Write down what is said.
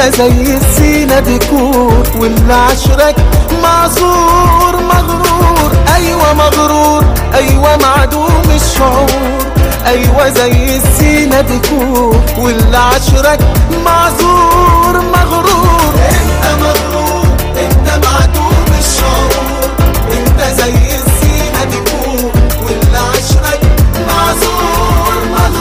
انت زي السينا ديكور واللي عشرك معذور مغرور ايوه مغرور ايوه معدوم الشعور ايوه زي السينا ديكور واللي عشرك معذور مغرور انت مغرور